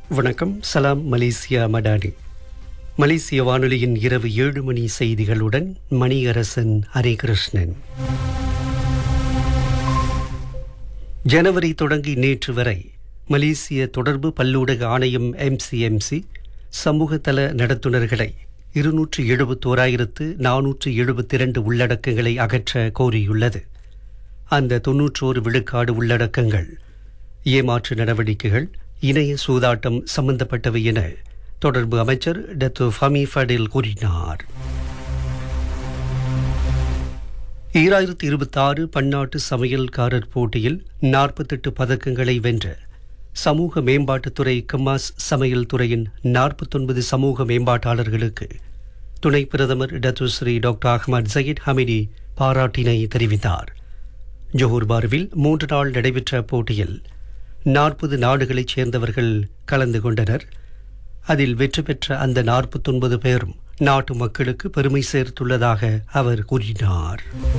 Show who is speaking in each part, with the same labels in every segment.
Speaker 1: வணக்கம் சலாம் மலேசியா மடானி மலேசிய வானொலியின் இரவு ஏழு மணி செய்திகளுடன் மணியரசன் ஹரிகிருஷ்ணன் ஜனவரி தொடங்கி நேற்று வரை மலேசிய தொடர்பு பல்லூடக ஆணையம் எம்சிஎம்சி சமூகதள நடத்துனர்களை இருநூற்று எழுபத்தோராயிரத்து நானூற்று எழுபத்தி இரண்டு உள்ளடக்கங்களை அகற்ற கோரியுள்ளது அந்த தொன்னூற்றோரு விழுக்காடு உள்ளடக்கங்கள் ஏமாற்று நடவடிக்கைகள் இணைய சூதாட்டம் சம்பந்தப்பட்டவை என தொடர்பு அமைச்சர் டத்து ஃபமி ஃபடில் கூறினார் ஈராயிரத்தி இருபத்தி ஆறு பன்னாட்டு சமையல்காரர் போட்டியில் நாற்பத்தெட்டு பதக்கங்களை வென்ற சமூக மேம்பாட்டுத்துறை கமாஸ் சமையல் துறையின் நாற்பத்தொன்பது சமூக மேம்பாட்டாளர்களுக்கு துணை பிரதமர் Datuk Sri doctor Ahmad Zahid Hamidi பாராட்டினை தெரிவித்தார் ஜோஹர் பார்வில் மூன்று நாள் நடைபெற்ற போட்டியில் நாற்பது நாடுகளைச் சேர்ந்தவர்கள் கலந்து கொண்டனர் அதில் வெற்றி பெற்ற அந்த நாற்பத்தொன்பது பேரும் நாட்டு மக்களுக்கு பெருமை சேர்த்துள்ளதாக அவர் கூறினார்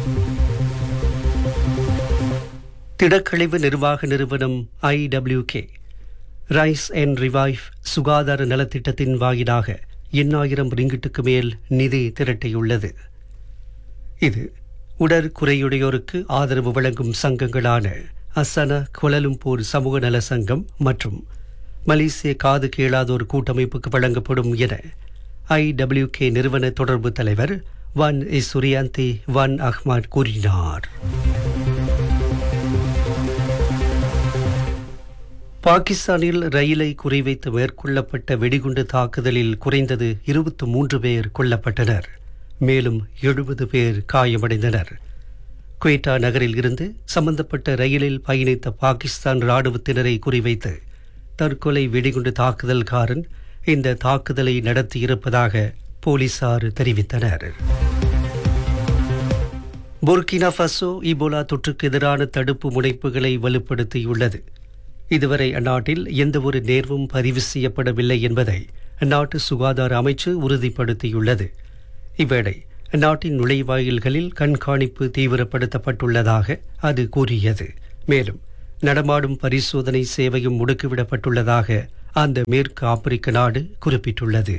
Speaker 1: திடக்கழிவு நிர்வாக நிறுவனம் ஐடபிள்யூகே ரைஸ் அண்ட் ரிவைவ் சுகாதார நலத்திட்டத்தின் வாயிலாக எண்ணாயிரம் ரிங்கிட்டுக்கு மேல் நிதி திரட்டியுள்ளது இது உடற்குறையுடையோருக்கு ஆதரவு வழங்கும் சங்கங்களான அசன குலலும்பூர் சமூக நல சங்கம் மற்றும் மலேசிய காது கேளாதோர் கூட்டமைப்புக்கு வழங்கப்படும் என ஐடபிள்யூகே நிறுவன தொடர்பு தலைவர் வன் இஸ் சுரியாந்தி வன் அஹ்மத் கூறினார் பாகிஸ்தானில் ரயிலை குறிவைத்து மேற்கொள்ளப்பட்ட வெடிகுண்டு தாக்குதலில் குறைந்தது இருபத்தி மூன்று பேர் கொல்லப்பட்டனர் மேலும் எழுபது பேர் காயமடைந்தனர் குவேட்டா நகரில் இருந்து சம்பந்தப்பட்ட ரயிலில் பயணித்த பாகிஸ்தான் ராணுவத்தினரை குறிவைத்து தற்கொலை வெடிகுண்டு தாக்குதல்காரன் இந்த தாக்குதலை நடத்தியிருப்பதாக போலீசார் தெரிவித்தனர் புர்கினா ஃபசோ இபோலா தொற்றுக்கு எதிரான தடுப்பு முனைப்புகளை வலுப்படுத்தியுள்ளது இதுவரை அந்நாட்டில் எந்தவொரு நேர்வும் பதிவு செய்யப்படவில்லை என்பதை அந்நாட்டு சுகாதார அமைச்சு உறுதிப்படுத்தியுள்ளது இவ்வேளை நாட்டின் நுழைவாயில்களில் கண்காணிப்பு தீவிரப்படுத்தப்பட்டுள்ளதாக அது கூறியது மேலும் நடமாடும் பரிசோதனை சேவையும் முடுக்கிவிடப்பட்டுள்ளதாக அந்த மேற்கு ஆப்பிரிக்க நாடு குறிப்பிட்டுள்ளது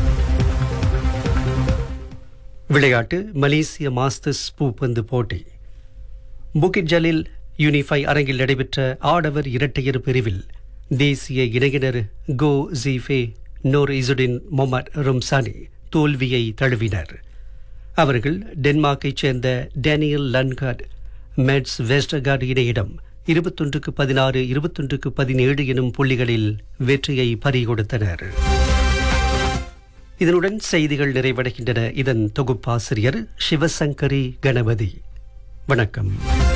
Speaker 1: விளையாட்டு மலேசிய மாஸ்டர்ஸ் பூப்பந்து போட்டி புகிட் ஜலில் யூனிஃபை அரங்கில் நடைபெற்ற ஆடவர் இரட்டையர் பிரிவில் தேசிய இணையினர் கோ ஜீஃபே நோர் இசுடின் மொமட் ரும்சானி தோல்வியை தழுவினர் அவர்கள் டென்மார்க்கைச் சேர்ந்த டேனியல் லன்கார்ட் மெட்ஸ் வெஸ்டர்கார்ட் இடையிடம் இருபத்தொன்றுக்கு பதினாறு இருபத்தொன்றுக்கு பதினேழு எனும் புள்ளிகளில் வெற்றியை பறிகொடுத்தனர் இதனுடன் செய்திகள் நிறைவடைகின்றன இதன் தொகுப்பாசிரியர் சிவசங்கரி கணபதி வணக்கம்